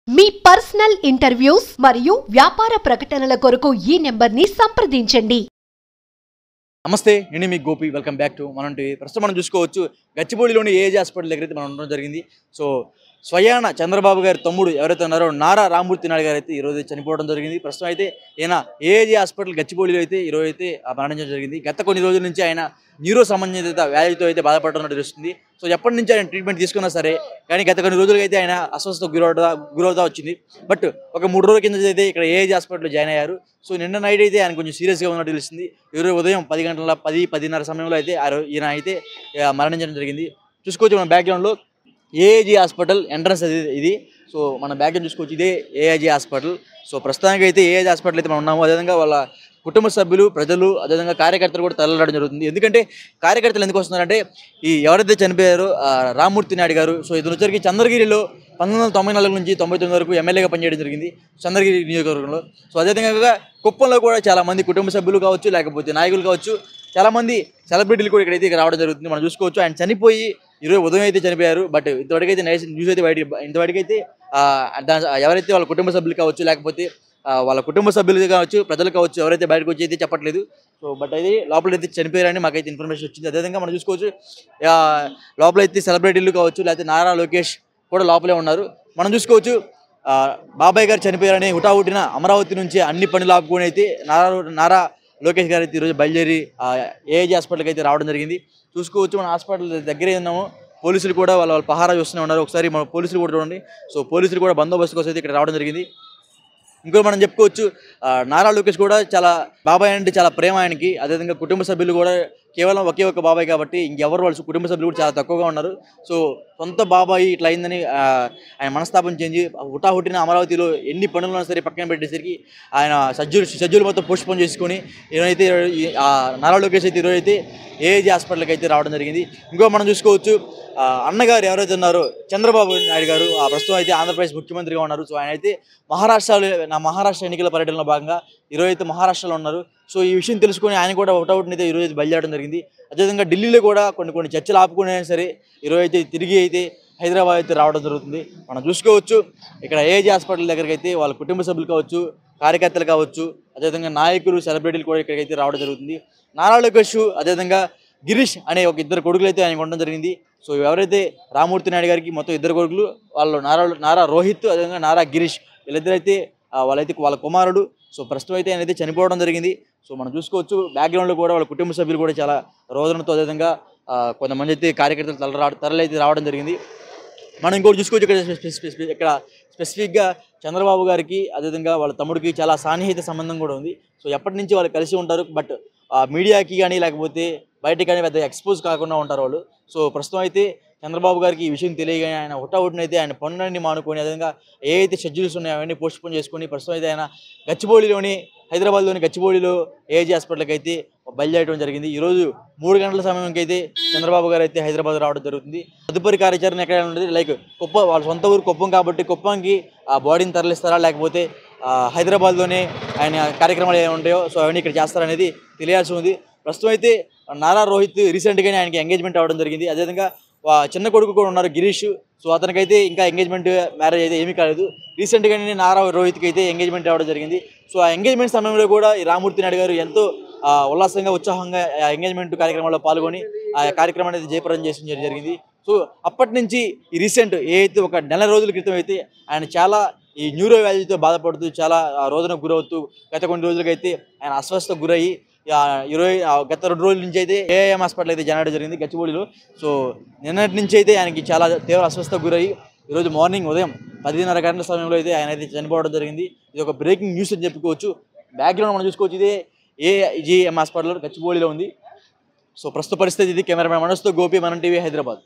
మీ personal interviews మరియు వ్యాపార ప్రకటనల కొరకు ఈ నెంబర్ని సంప్రదించండి నమస్తే నేను మీ Gopi welcome back to Manam TV ప్రస్తుతం మనం చూసుకోవచ్చు గచ్చిబౌలిలోని ఏజ్ హాస్పిటల్ దగ్గర అయితే మనం ఉండడం జరిగింది సో స్వయాన చంద్రబాబు గారి తమ్ముడు ఎవరైతే ఉన్నారో నారా రామూర్తి నాయుడు గారు అయితే ఈరోజు చనిపోవడం జరిగింది ప్రస్తుతం అయితే ఈయన ఏజీ హాస్పిటల్ గచ్చిబౌలిలో అయితే ఈరోజు అయితే ఆ మరణించడం జరిగింది గత కొన్ని రోజుల నుంచి ఆయన న్యూరో సంబంధిత వ్యాధితో అయితే బాధపడుతున్నట్టు తెలుస్తుంది సో ఎప్పటి నుంచి ఆయన ట్రీట్మెంట్ తీసుకున్నా సరే కానీ గత కొన్ని రోజులుగా అయితే ఆయన అస్వస్థత గురవుతా గురవుతా వచ్చింది బట్ ఒక మూడు రోజుల కింద అయితే ఇక్కడ ఏజ్ హాస్పిటల్లో జాయిన్ అయ్యారు సో నిన్న నైట్ అయితే ఆయన కొంచెం సీరియస్గా ఉన్నట్టు తెలిసింది ఈరోజు ఉదయం పది గంటల పది పదిన్నర సమయంలో అయితే ఆ రో- ఈయన అయితే ఆ, మరణించడం జరిగింది చూసుకోవచ్చు మన బ్యాక్గ్రౌండ్లో ఏఐజీ హాస్పిటల్ ఎంట్రన్స్ అది ఇది సో మన బ్యాక్గ్రౌండ్ చూసుకోవచ్చు ఇదే ఏఐజీ హాస్పిటల్ సో ప్రస్తుతానికి అయితే ఏఐజీ హాస్పిటల్ అయితే మనం ఉన్నాము అదేవిధంగా వాళ్ళ కుటుంబ సభ్యులు ప్రజలు అదేవిధంగా కార్యకర్తలు కూడా తరలిరావడం జరుగుతుంది ఎందుకంటే కార్యకర్తలు ఎందుకు వస్తున్నారంటే ఈ ఎవరైతే చనిపోయారో ఆ, రామ్మూర్తి నాయుడు గారు సో ఇది వచ్చరికి చంద్రగిరిలో పంతొమ్మిది వందల తొంభై నాలుగు నుంచి తొంభై తొమ్మిది వరకు ఎమ్మెల్యేగా పనిచేయడం జరిగింది చంద్రగిరి నియోజకవర్గంలో సో అదేవిధంగా కుప్పంలో కూడా చాలా మంది కుటుంబ సభ్యులు కావచ్చు లేకపోతే నాయకులు కావచ్చు చాలా మంది సెలబ్రిటీలు కూడా ఇక్కడైతే ఇక్కడ రావడం జరుగుతుంది మనం చూసుకోవచ్చు ఆయన చనిపోయి ఈరోజు ఉదయం అయితే చనిపోయారు బట్ ఇంతవరకైతే నైస్ న్యూస్ అయితే బయట ఇంతవరకైతే ఆ, దా- ఎవరైతే వాళ్ళ కుటుంబ సభ్యులు కావచ్చు లేకపోతే ఆ, వాళ్ళ కుటుంబ సభ్యులు కావచ్చు ప్రజలు కావచ్చు ఎవరైతే బయటకు వచ్చి అయితే చెప్పట్లేదు సో బట్ అయితే లోపల అయితే చనిపోయారని మాకైతే ఇన్ఫర్మేషన్ వచ్చింది అదేవిధంగా మనం చూసుకోవచ్చు ఆ, లోపల అయితే సెలబ్రిటీలు కావచ్చు లేకపోతే నారా లోకేష్ కూడా లోపలే ఉన్నారు మనం చూసుకోవచ్చు ఆ, బాబాయ్ గారు చనిపోయారని హుటాహుటిన అమరావతి నుంచి అన్ని పనులు ఆపుకొని అయితే నారా నారా లోకేష్ గారు అయితే ఈరోజు బయలుదేరి ఏఏజీ హాస్పిటల్కి అయితే రావడం జరిగింది చూసుకోవచ్చు మన హాస్పిటల్ దగ్గరే ఉన్నాము పోలీసులు కూడా వాళ్ళ వాళ్ళ పహారా చూస్తూనే ఉన్నారు ఒకసారి మన పోలీసులు కూడా చూడండి సో పోలీసులు కూడా బందోబస్తు కోసం అయితే ఇక్కడ రావడం జరిగింది ఇంకో మనం చెప్పుకోవచ్చు ఆ, నారా లోకేష్ కూడా చాలా బాబాయ్ అంటే చాలా ప్రేమ ఆయనకి అదేవిధంగా కుటుంబ సభ్యులు కూడా కేవలం ఒకే ఒక బాబాయ్ కాబట్టి ఇంకెవరు వాళ్ళు కుటుంబ సభ్యులు కూడా చాలా తక్కువగా ఉన్నారు సో సొంత బాబాయ్ ఇట్లా అయిందని ఆ, ఆయన మనస్తాపం చెంది హుటాహుటిన అమరావతిలో ఎన్ని పనులు ఉన్నా సరే పక్కన పెట్టేసరికి ఆయన సజ్జులు సజ్జులు మొత్తం పోస్ట్పోన్ చేసుకొని ఈరోజైతే ఈ- ఆ నారా లోకేష్ అయితే ఈరోజు అయితే ఏఏజీ హాస్పిటల్కి అయితే రావడం జరిగింది ఇంకో మనం చూసుకోవచ్చు ఆ, అన్నగారు ఎవరైతే ఉన్నారో చంద్రబాబు నాయుడు గారు ఆ ప్రస్తుతం అయితే ఆంధ్రప్రదేశ్ ముఖ్యమంత్రిగా ఉన్నారు సో ఆయన అయితే మహారాష్ట్రలో నా మహారాష్ట్ర ఎన్నికల పర్యటనలో భాగంగా ఈరోజు అయితే మహారాష్ట్రలో ఉన్నారు సో ఈ విషయం తెలుసుకొని ఆయన కూడా ఒకటౌట్ని అయితే ఈరోజు అయితే బయలుదేరడం జరిగింది అదేవిధంగా ఢిల్లీలో కూడా కొన్ని కొన్ని చర్చలు ఆపుకునే సరే ఈరోజు అయితే తిరిగి అయితే హైదరాబాద్ అయితే రావడం జరుగుతుంది మనం చూసుకోవచ్చు ఇక్కడ ఏజీ హాస్పిటల్ దగ్గరికి అయితే వాళ్ళ కుటుంబ సభ్యులు కావచ్చు కార్యకర్తలు కావచ్చు అదేవిధంగా నాయకులు సెలబ్రిటీలు కూడా ఇక్కడికి అయితే రావడం జరుగుతుంది నారా లోకేష్ అదేవిధంగా గిరీష్ అనే ఒక ఇద్దరు కొడుకులు అయితే ఆయనకు ఉండడం జరిగింది సో ఎవరైతే రామూర్తి నాయుడు గారికి మొత్తం ఇద్దరు కొడుకులు వాళ్ళు నారా నారా రోహిత్ అదేవిధంగా నారా గిరీష్ వీళ్ళిద్దరైతే ఆ, వాళ్ళైతే వాళ్ళ కుమారుడు సో ప్రస్తుతం అయితే ఆయన అయితే చనిపోవడం జరిగింది సో మనం చూసుకోవచ్చు బ్యాక్గ్రౌండ్లో కూడా వాళ్ళ కుటుంబ సభ్యులు కూడా చాలా రోదనతో అదేవిధంగా ఆ, కొంతమంది అయితే కార్యకర్తలు తల రా తరలైతే రావడం జరిగింది మనం ఇంకోటి చూసుకోవచ్చు ఇక్కడ స్పె- స్పె- స్పె- ఇక్కడ స్పెసిఫిక్గా చంద్రబాబు గారికి అదేవిధంగా వాళ్ళ తమ్ముడికి చాలా సాన్నిహిత సంబంధం కూడా ఉంది సో ఎప్పటి నుంచి వాళ్ళు కలిసి ఉంటారు బట్ మీడియాకి కానీ లేకపోతే బయటకి కానీ పెద్ద ఎక్స్పోజ్ కాకుండా ఉంటారు వాళ్ళు సో ప్రస్తుతం అయితే చంద్రబాబు గారికి ఈ విషయం తెలియగానే ఆయన హుటాహుటినైతే ఆయన పనులన్నీ మానుకొని అదేవిధంగా ఏ అయితే షెడ్యూల్స్ ఉన్నాయో అవన్నీ పోస్ట్ పోన్ చేసుకొని ప్రస్తుతం అయితే ఆయన గచ్చిబౌలిలోని హైదరాబాద్లోని గచ్చిబౌలిలో ఏజీ హాస్పిటల్కి అయితే బయలుదేరడం జరిగింది ఈరోజు మూడు గంటల సమయంకి అయితే చంద్రబాబు గారు అయితే హైదరాబాద్ రావడం జరుగుతుంది తదుపరి కార్యాచరణ ఎక్కడ ఉంటుంది లైక్ కుప్ప వాళ్ళ సొంత ఊరు కుప్పం కాబట్టి కుప్పంకి ఆ బాడీని తరలిస్తారా లేకపోతే ఆ, హైదరాబాద్లోనే ఆయన కార్యక్రమాలు ఏమి ఉంటాయో సో అవన్నీ ఇక్కడ చేస్తారనేది తెలియాల్సి ఉంది ప్రస్తుతం అయితే నారా రోహిత్ రీసెంట్గానే ఆయనకి ఎంగేజ్మెంట్ అవ్వడం జరిగింది అదేవిధంగా వా- చిన్న కొడుకు కూడా ఉన్నారు గిరీష్ సో అతనికైతే ఇంకా ఎంగేజ్మెంట్ మ్యారేజ్ అయితే ఏమీ కాలేదు రీసెంట్గానే నారా రోహిత్కి అయితే ఎంగేజ్మెంట్ అవ్వడం జరిగింది సో ఆ ఎంగేజ్మెంట్ సమయంలో కూడా ఈ రామూర్తి నాయుడు గారు ఎంతో ఆ, ఉల్లాసంగా ఉత్సాహంగా ఆ ఎంగేజ్మెంట్ కార్యక్రమంలో పాల్గొని ఆ కార్యక్రమాన్ని అయితే జయప్రదం చేసిన జరిగింది సో అప్పటి నుంచి ఈ రీసెంట్ ఏ అయితే ఒక నెల రోజుల క్రితం అయితే ఆయన చాలా ఈ న్యూరో వ్యాధితో బాధపడుతూ చాలా ఆ, రోదనకు గురవుతూ గత కొన్ని రోజులకి అయితే ఆయన అస్వస్థకు గురయ్యి ఆ, ఇరవై ఆ, గత రెండు రోజుల నుంచి అయితే ఏఎం హాస్పిటల్ అయితే జనరేట్ జరిగింది గచ్చిబౌలిలో సో నిన్నటి నుంచి అయితే ఆయనకి చాలా తీవ్ర అస్వస్థకు గురయ్యి ఈరోజు మార్నింగ్ ఉదయం పదిన్నర గంటల సమయంలో అయితే ఆయన అయితే చనిపోవడం జరిగింది ఇది ఒక బ్రేకింగ్ న్యూస్ అని చెప్పుకోవచ్చు బ్యాక్గ్రౌండ్ మనం చూసుకోవచ్చు ఇదే ఏజీఎం హాస్పిటల్ గచ్చిబౌలిలో ఉంది సో ప్రస్తుత పరిస్థితి ఇది కెమెరామెన్ మనస్తో గోపి మనం టీవీ హైదరాబాద్